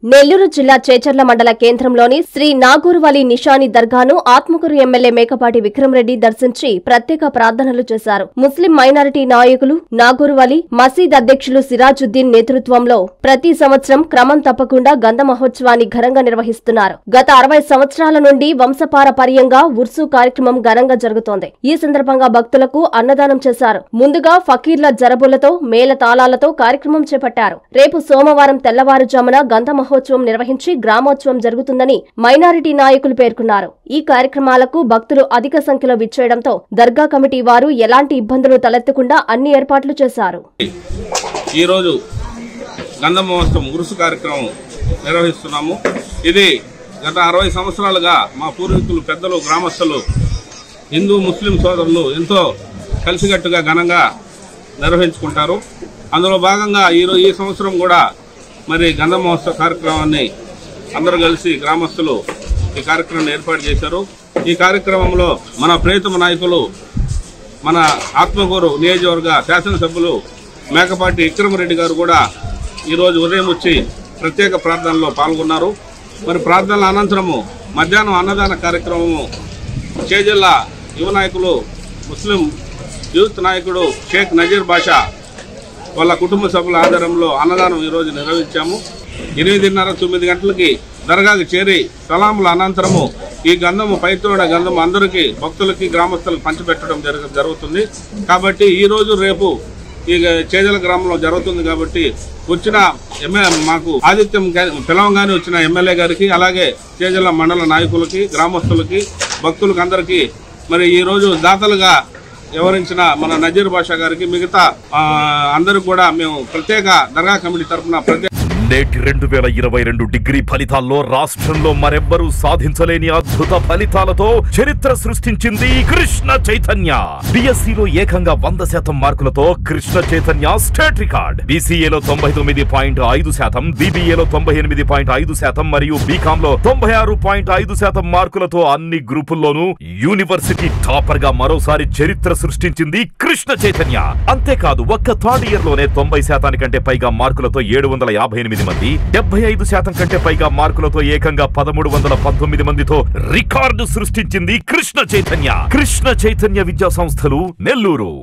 నెల్లూరు జిల్లా చేచర్ల మండల కేంద్రంలోని శ్రీ నాగూరువలి నిషాని దర్గాను ఆత్మకూరు ఎమ్మెల్యే మేకపాటి విక్రమరెడ్డి దర్శించి ప్రత్యేక ప్రార్థనలు చేశారు ముస్లిం మైనారిటీ నాయకులు నాగూరువలి మసీద్ అధ్యక్షులు సిరాజుద్దీన్ నేతృత్వంలో ప్రతి సంవత్సరం క్రమం తప్పకుండా గంధ మహోత్సవాన్ని ఘనంగా నిర్వహిస్తున్నారు గత అరవై సంవత్సరాల నుండి వంశపారపర్యంగా ఉర్సు కార్యక్రమం ఘనంగా జరుగుతోంది ఈ సందర్భంగా భక్తులకు అన్నదానం చేశారు ముందుగా ఫకీర్ల జరబులతో మేళ తాళాలతో కార్యక్రమం చేపట్టారు రేపు సోమవారం తెల్లవారుజామున గంధ మహోత్సవం నిర్వహించి గ్రామోత్సవం జరుగుతుందని మైనారిటీ నాయకులు పేర్కొన్నారు ఈ కార్యక్రమాలకు భక్తులు అధిక సంఖ్యలో విచ్చేయడంతో దర్గా కమిటీ వారు ఎలాంటి ఇబ్బందులు తలెత్తకుండా అన్ని ఏర్పాట్లు చేశారు ఈరోజు గంధ మహోత్సవం ఉరుసు కార్యక్రమం నిర్వహిస్తున్నాము ఇది గత అరవై సంవత్సరాలుగా మా పూర్వీకులు పెద్దలు గ్రామస్తులు హిందూ ముస్లిం సోదరులు ఎంతో కలిసికట్టుగా ఘనంగా నిర్వహించుకుంటారు అందులో భాగంగా ఈరో ఈ సంవత్సరం కూడా మరి గంధ మహోత్సవ కార్యక్రమాన్ని అందరూ కలిసి గ్రామస్తులు ఈ కార్యక్రమాన్ని ఏర్పాటు చేశారు ఈ కార్యక్రమంలో మన ప్రియతమ నాయకులు మన ఆత్మకూరు నియోజకవర్గ శాసనసభ్యులు మేకపాటి విక్రమరెడ్డి గారు కూడా ఈరోజు ఉదయం వచ్చి ప్రత్యేక ప్రార్థనలో పాల్గొన్నారు మరి ప్రార్థనల అనంతరము మధ్యాహ్నం అన్నదాన కార్యక్రమము చేజల్ల యువ నాయకులు ముస్లిం యూత్ నాయకుడు షేక్ నజీర్ బాషా వాళ్ళ కుటుంబ సభ్యుల ఆధారంలో అన్నదానం ఈరోజు నిర్వహించాము ఎనిమిదిన్నర తొమ్మిది గంటలకి దర్గాకు చేరి సలాముల అనంతరము ఈ గంధము పైతోడ గంధము అందరికీ భక్తులకి గ్రామస్తులకు పంచిపెట్టడం జరగ జరుగుతుంది కాబట్టి ఈ రోజు రేపు ఈ చేజల గ్రామంలో జరుగుతుంది కాబట్టి వచ్చిన ఎమ్మె మాకు ఆదిత్యం గా- పిలవంగానే వచ్చిన ఎమ్మెల్యే గారికి అలాగే చేజల మండల నాయకులకి గ్రామస్తులకి భక్తులకు అందరికీ మరి ఈ రోజు దాతలుగా వివరించిన మన నజీర్ బాషా గారికి మిగతా ఆ, అందరికి కూడా మేము ప్రత్యేక దర్గా కమిటీ తరఫున ప్రత్యేక నేటి రెండు వేల ఇరవై రెండు డిగ్రీ ఫలితాల్లో రాష్ట్రంలో మరెవ్వరూ సాధించలేని అద్భుత ఫలితాలతో చరిత్ర సృష్టించింది కృష్ణ చైతన్య బిఎస్సిలో ఏకంగా వంద శాతం మార్కులతో కృష్ణ చైతన్య స్టేట్ రికార్డ్ బీసీఏలో తొంభై తొమ్మిది పాయింట్ ఐదు శాతం బీబీఏలో తొంభై ఎనిమిది పాయింట్ ఐదు శాతం మరియు బీకామ్ లో తొంభై ఆరు పాయింట్ ఐదు శాతం మార్కులతో అన్ని గ్రూపుల్లోనూ యూనివర్సిటీ టాపర్ గా మరోసారి చరిత్ర సృష్టించింది కృష్ణ చైతన్య అంతేకాదు ఒక్క థర్డ్ ఇయర్ లోనే తొంభై శాతానికంటే పైగా మార్కులతో ఏడు వందల యాభై ఎనిమిది మంది డెబ్బై ఐదు శాతం కంటే పైగా మార్కులతో ఏకంగా పదమూడు వందల పంతొమ్మిది మందితో రికార్డు సృష్టించింది కృష్ణ చైతన్య కృష్ణ చైతన్య విద్యా సంస్థలు నెల్లూరు